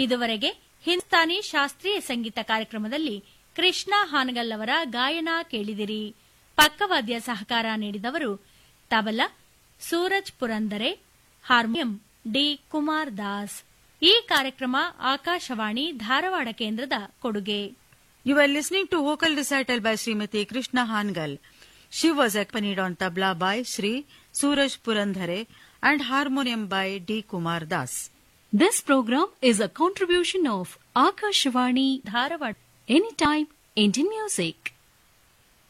ಇದುವರೆಗೆ ಹಿಂದೂಸ್ತಾನಿ ಶಾಸ್ತ್ರೀಯ ಸಂಗೀತ ಕಾರ್ಯಕ್ರಮದಲ್ಲಿ ಕೃಷ್ಣ ಹಾನಗಲ್ ಅವರ ಗಾಯನ ಕೇಳಿದಿರಿ ಪಕ್ಕವಾದ್ಯ ಸಹಕಾರ ನೀಡಿದವರು ತಬಲಾ ಸೂರಜ್ ಪುರಂದರೆ ಹಾರ್ಮೋನಿಯಂ ಡಿ ಕುಮಾರ್ ದಾಸ್ ಈ ಕಾರ್ಯಕ್ರಮ ಆಕಾಶವಾಣಿ ಧಾರವಾಡ ಕೇಂದ್ರದ ಕೊಡುಗೆ You were listening to vocal recital by Srimati Krishna Hangal. She was accompanied on tabla by Sri Suraj Purandhare and harmonium by D. Kumar Das. This program is a contribution of Akashvani Dharwad Anytime Indian Music.